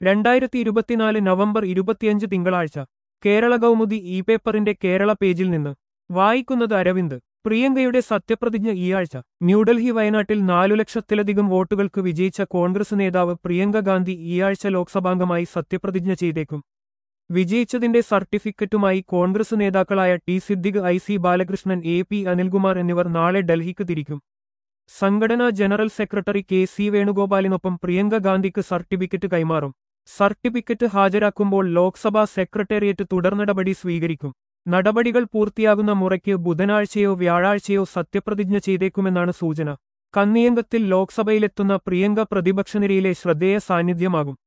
രണ്ടായിരത്തി ഇരുപത്തിനാല് നവംബർ ഇരുപത്തിയഞ്ച് തിങ്കളാഴ്ച കേരള കൗമുദി ഇ പേപ്പറിന്റെ കേരള പേജിൽ നിന്ന് വായിക്കുന്നത് അരവിന്ദ് പ്രിയങ്കയുടെ സത്യപ്രതിജ്ഞ ഈയാഴ്ച ന്യൂഡൽഹി വയനാട്ടിൽ നാലു ലക്ഷത്തിലധികം വോട്ടുകൾക്ക് വിജയിച്ച കോൺഗ്രസ് നേതാവ് പ്രിയങ്ക ഗാന്ധി ഈയാഴ്ച ലോക്സഭാംഗമായി സത്യപ്രതിജ്ഞ ചെയ്തേക്കും വിജയിച്ചതിന്റെ സർട്ടിഫിക്കറ്റുമായി കോൺഗ്രസ് നേതാക്കളായ T Siddique I C Balakrishnan A P Anilkumar എന്നിവർ നാളെ ഡൽഹിക്ക് തിരിക്കും സംഘടനാ ജനറൽ സെക്രട്ടറി കെ സി വേണുഗോപാലിനൊപ്പം പ്രിയങ്ക ഗാന്ധിക്ക് സർട്ടിഫിക്കറ്റ് കൈമാറും സർട്ടിഫിക്കറ്റ് ഹാജരാക്കുമ്പോൾ ലോക്സഭാ സെക്രട്ടേറിയറ്റ് തുടർനടപടി സ്വീകരിക്കും നടപടികൾ പൂർത്തിയാകുന്ന മുറയ്ക്ക് ബുധനാഴ്ചയോ വ്യാഴാഴ്ചയോ സത്യപ്രതിജ്ഞ ചെയ്തേക്കുമെന്നാണ് സൂചന കന്നിയംഗത്തിൽ ലോക്സഭയിലെത്തുന്ന പ്രിയങ്ക പ്രതിപക്ഷനിരയിലെ ശ്രദ്ധേയ സാന്നിധ്യമാകും